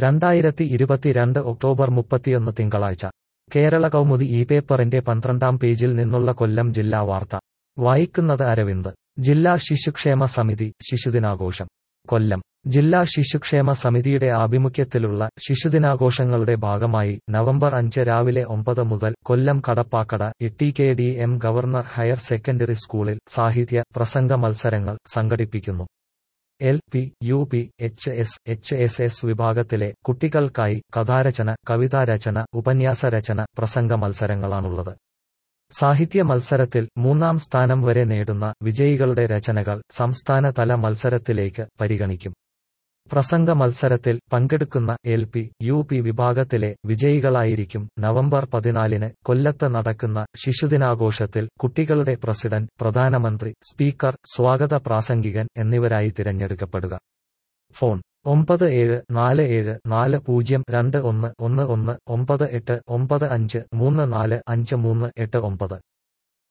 രണ്ടായിരത്തി ഇരുപത്തിരണ്ട് ഒക്ടോബർ മുപ്പത്തിയൊന്ന് തിങ്കളാഴ്ച കേരള കൗമുദി ഈ പേപ്പറിന്റെ പന്ത്രണ്ടാം പേജിൽ നിന്നുള്ള കൊല്ലം ജില്ലാ വാർത്ത വായിക്കുന്നത് അരവിന്ദ് ജില്ലാ ശിശുക്ഷേമ സമിതി ശിശുദിനാഘോഷം കൊല്ലം ജില്ലാ ശിശുക്ഷേമ സമിതിയുടെ ആഭിമുഖ്യത്തിലുള്ള ശിശുദിനാഘോഷങ്ങളുടെ ഭാഗമായി നവംബർ അഞ്ച് രാവിലെ ഒമ്പത് മുതൽ Kollam Kadappakkada T K D M government higher secondary സ്കൂളിൽ സാഹിത്യ പ്രസംഗ മത്സരങ്ങൾ സംഘടിപ്പിക്കുന്നു L P U P H S H S S വിഭാഗത്തിലെ കുട്ടികൾക്കായി കഥാരചന കവിതാരചന ഉപന്യാസരചന പ്രസംഗ മത്സരങ്ങളാണുള്ളത് സാഹിത്യ മത്സരത്തിൽ മൂന്നാം സ്ഥാനം വരെ നേടുന്ന വിജയികളുടെ രചനകൾ സംസ്ഥാനതല മത്സരത്തിലേക്ക് പരിഗണിക്കും പ്രസംഗ മത്സരത്തിൽ പങ്കെടുക്കുന്ന എൽ പി യു പി വിഭാഗത്തിലെ വിജയികളായിരിക്കും നവംബർ പതിനാലിന് കൊല്ലത്ത് നടക്കുന്ന ശിശുദിനാഘോഷത്തിൽ കുട്ടികളുടെ പ്രസിഡന്റ് പ്രധാനമന്ത്രി സ്പീക്കർ സ്വാഗത പ്രാസംഗികൻ എന്നിവരായി തിരഞ്ഞെടുക്കപ്പെടുക ഫോൺ ഒമ്പത് ഏഴ് നാല് ഏഴ് നാല് പൂജ്യം രണ്ട് ഒന്ന് ഒന്ന് ഒന്ന് ഒമ്പത് എട്ട് ഒമ്പത് അഞ്ച് മൂന്ന് നാല് അഞ്ച് മൂന്ന് എട്ട് ഒമ്പത്